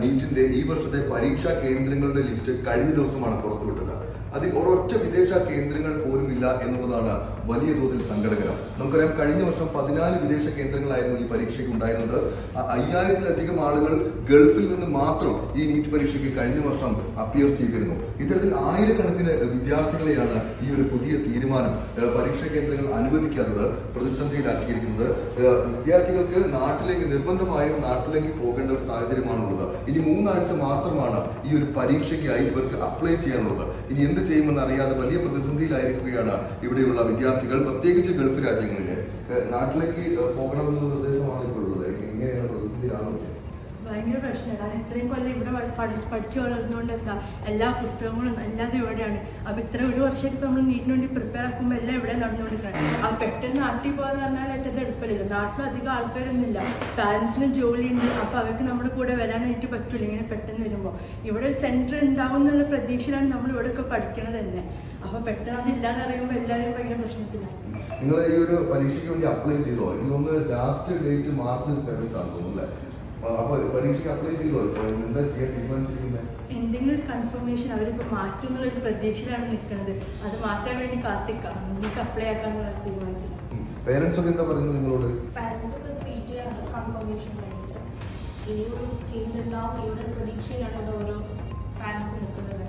നീറ്റിന്റെ ഈ വർഷത്തെ പരീക്ഷാ കേന്ദ്രങ്ങളുടെ ലിസ്റ്റ് കഴിഞ്ഞ ദിവസമാണ് പുറത്തുവിട്ടത് അതിൽ ഒരൊറ്റ വിദേശ കേന്ദ്രങ്ങൾ പോലും ഇല്ല എന്നുള്ളതാണ് വലിയ തോതിൽ സങ്കടകരം നമുക്കറിയാം കഴിഞ്ഞ വർഷം പതിനാല് വിദേശ കേന്ദ്രങ്ങളായിരുന്നു ഈ പരീക്ഷയ്ക്ക് ഉണ്ടായിരുന്നത് അ- അയ്യായിരത്തിലധികം ആളുകൾ ഗൾഫിൽ നിന്ന് മാത്രം ഈ നീറ്റ് പരീക്ഷയ്ക്ക് കഴിഞ്ഞ വർഷം അപ്പിയർ ചെയ്തിരുന്നു ഇത്തരത്തിൽ ആയിരക്കണക്കിന് വിദ്യാർത്ഥികളെയാണ് ഈ ഒരു പുതിയ തീരുമാനം ഏഹ്, പരീക്ഷാ കേന്ദ്രങ്ങൾ അനുവദിക്കാത്തത് പ്രതിസന്ധിയിലാക്കിയിരിക്കുന്നത് ഏഹ്, വിദ്യാർത്ഥികൾക്ക് നാട്ടിലേക്ക് നിർബന്ധമായും നാട്ടിലേക്ക് പോകേണ്ട ഒരു സാഹചര്യമാണുള്ളത് ഇനി മൂന്നാഴ്ച മാത്രമാണ് ഈ ഒരു പരീക്ഷയ്ക്കായി ഇവർക്ക് അപ്ലൈ ചെയ്യാനുള്ളത് ഇനി എന്ത് ചെയ്യുമെന്ന് അറിയാതെ വലിയ പ്രതിസന്ധിയിലായിരിക്കുകയാണ് ഇവിടെയുള്ള വിദ്യാർത്ഥികൾ പ്രത്യേകിച്ച് ഗൾഫ് രാജ്യങ്ങളിലെ ഏഹ്, നാട്ടിലേക്ക് ഏഹ്, പോകണമെന്ന നിർദ്ദേശമാണ് ഇപ്പോൾ ഉള്ളത് എങ്ങനെയാണ് പ്രതിസന്ധിയിലാണോ ഭയങ്കര പ്രശ്നമാണ് കാരണം ഇത്രയും കൊല്ലം ഇവിടെ വ- പഠി- പഠിച്ചു വളർന്നുകൊണ്ട് എന്താ എല്ലാ പുസ്തകങ്ങളും എല്ലാതും ഇവിടെയാണ് അപ്പൊ ഇത്ര ഒരു വർഷമൊക്കെ ഇപ്പൊ നമ്മൾ നീറ്റിന് വേണ്ടി പ്രിപ്പയർ ആക്കുമ്പോൾ എല്ലാം ഇവിടെ നടന്നുകൊണ്ടിരിക്കണം ആ പെട്ടെന്ന് നാട്ടിൽ പോകാന്ന് പറഞ്ഞാൽ ഏറ്റവും എളുപ്പമില്ല നാട്ടിൽ അധികം ആൾക്കാരൊന്നുമില്ല പാരന്റ്സിന് ജോലിയുണ്ട് അപ്പൊ അവർക്ക് നമ്മുടെ കൂടെ വരാനായിട്ട് പറ്റൂല ഇങ്ങനെ പെട്ടെന്ന് വരുമ്പോൾ ഇവിടെ ഒരു സെന്റർ ഉണ്ടാവും എന്നുള്ള പ്രതീക്ഷയിലാണ് നമ്മൾ ഇവിടെ ഒക്കെ പഠിക്കണത് തന്നെ അപ്പൊ പെട്ടെന്ന് അതില്ലാന്ന് അറിയുമ്പോൾ എല്ലാവരും ഭയങ്കര പ്രശ്നത്തിലാണ് നിങ്ങൾ ഈ ഒരു പരീക്ഷയ്ക്ക് വേണ്ടി അപ്ലൈ ചെയ്തോ ഇതൊന്ന് ലാസ്റ്റ് ഡേറ്റ് മാർച്ച് സെവൻത്ത് ആണ് തോന്നുന്നു അല്ലേ ആ, അപ്പൊ പരീക്ഷയ്ക്ക് അപ്ലൈ ചെയ്തോ ഇപ്പൊ എന്താ ചെയ്യാൻ തീരുമാനിച്ചിരിക്കുന്നത് എന്തെങ്കിലും ഒരു കൺഫർമേഷൻ അവരിപ്പോൾ മാറ്റും എന്നുള്ളൊരു പ്രതീക്ഷയിലാണ് നിൽക്കുന്നത് അത് മാറ്റാൻ വേണ്ടി കാത്തിക്കാം നിങ്ങൾക്ക് അപ്ലൈ ആക്കാനുള്ള തീരുമാനിച്ചു പേരൻസ് ഒക്കെ എന്താ പറയുന്നത് നിങ്ങളോട് പാരൻസ് ഒക്കെ വെയിറ്റ് ചെയ്യാറുണ്ട് കൺഫർമേഷൻ വേണ്ടിയിട്ട് ഇനി ഒരു ചേഞ്ച് ഉണ്ടാവും ഈ ഒരു പ്രതീക്ഷയിലാണ് ഇവിടെ ഓരോ പാരൻസ് നിൽക്കുന്നത്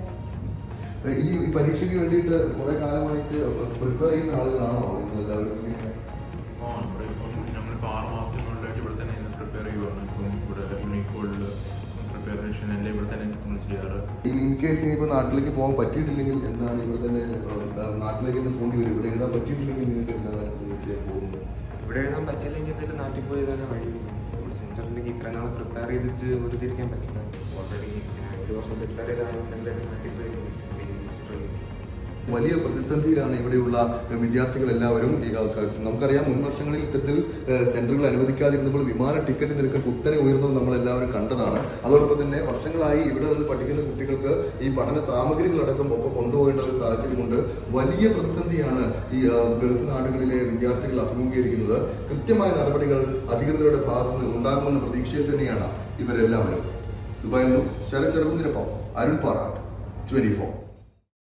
ഈ ഈ പരീക്ഷയ്ക്ക് വേണ്ടിയിട്ട് കുറെ കാലമായിട്ട് പ്രിപ്പയർ ചെയ്യുന്ന ആളുകളാണോ നിങ്ങൾ എല്ലാവരും ഇങ്ങനെ? ആ ഇവിടെ ഇപ്പം നമ്മളിപ്പോൾ ആറ് മാസത്തിനുള്ളിലായിട്ട് ഇവിടെ തന്നെ പ്രിപ്പയർ ചെയ്യുവാണ് ഇപ്പം ഇവിടെ യൂണിക്കോഡിൽ പ്രിപ്പറേഷൻ എല്ലാം ഇവിടെ തന്നെ നമ്മൾ ചെയ്യാറ് ഇനി ഇൻ കേസ് ഇനിയിപ്പോ നാട്ടിലേക്ക് പോകാൻ പറ്റിയിട്ടില്ലെങ്കിൽ എന്താണ് ഇവിടെ തന്നെ ആ, നാട്ടിലേക്ക് തന്നെ പോണ്ടി വരും ഇവിടെ എഴുതാൻ പറ്റിയിട്ടില്ലെങ്കിൽ നിങ്ങൾക്ക് എന്താണ് ചെയ്യാൻ പോകുന്നത് ഇവിടെ എഴുതാൻ പറ്റില്ലെങ്കിൽ എന്തെങ്കിലും നാട്ടിൽ പോയി തന്നെ വഴി നമ്മുടെ സെൻറ്ററിലേക്ക് ഇത്ര നാൾ പ്രിപ്പയർ ചെയ്തിട്ട് ഒരു തിരിക്കാൻ പറ്റില്ല ഓൾറെഡി ഒരു വർഷം പ്രിപ്പയർ ചെയ്താൽ എന്തായാലും നാട്ടിൽ പോയി സെൻറ്ററിൽ വലിയ പ്രതിസന്ധിയിലാണ് ഇവിടെയുള്ള വിദ്യാർത്ഥികൾ എല്ലാവരും ഈ ആൾക്കാർ നമുക്കറിയാം മുൻ വർഷങ്ങളിൽ ഇത്തരത്തിൽ ഏഹ്, സെന്ററുകൾ അനുവദിക്കാതിരുന്നപ്പോൾ വിമാന ടിക്കറ്റ് നിരക്ക് കുത്തനെ ഉയർന്നത് നമ്മൾ എല്ലാവരും കണ്ടതാണ് അതോടൊപ്പം തന്നെ വർഷങ്ങളായി ഇവിടെ നിന്ന് പഠിക്കുന്ന കുട്ടികൾക്ക് ഈ പഠന സാമഗ്രികളടക്കം ഒക്കെ കൊണ്ടുപോകേണ്ട ഒരു സാഹചര്യമുണ്ട് വലിയ പ്രതിസന്ധിയാണ് ഈ ആ, ഗൾഫ് നാടുകളിലെ വിദ്യാർത്ഥികൾ അഭിമുഖീകരിക്കുന്നത് കൃത്യമായ നടപടികൾ അധികൃതരുടെ ഭാഗത്ത് നിന്ന് ഉണ്ടാകുമെന്ന പ്രതീക്ഷയിൽ തന്നെയാണ് ഇവരെല്ലാവരും ദുബായിൽ നിന്നും ശരത് ചെറുകുന്നിനൊപ്പം അരുൺ പാറ ട്വന്റി ഫോർ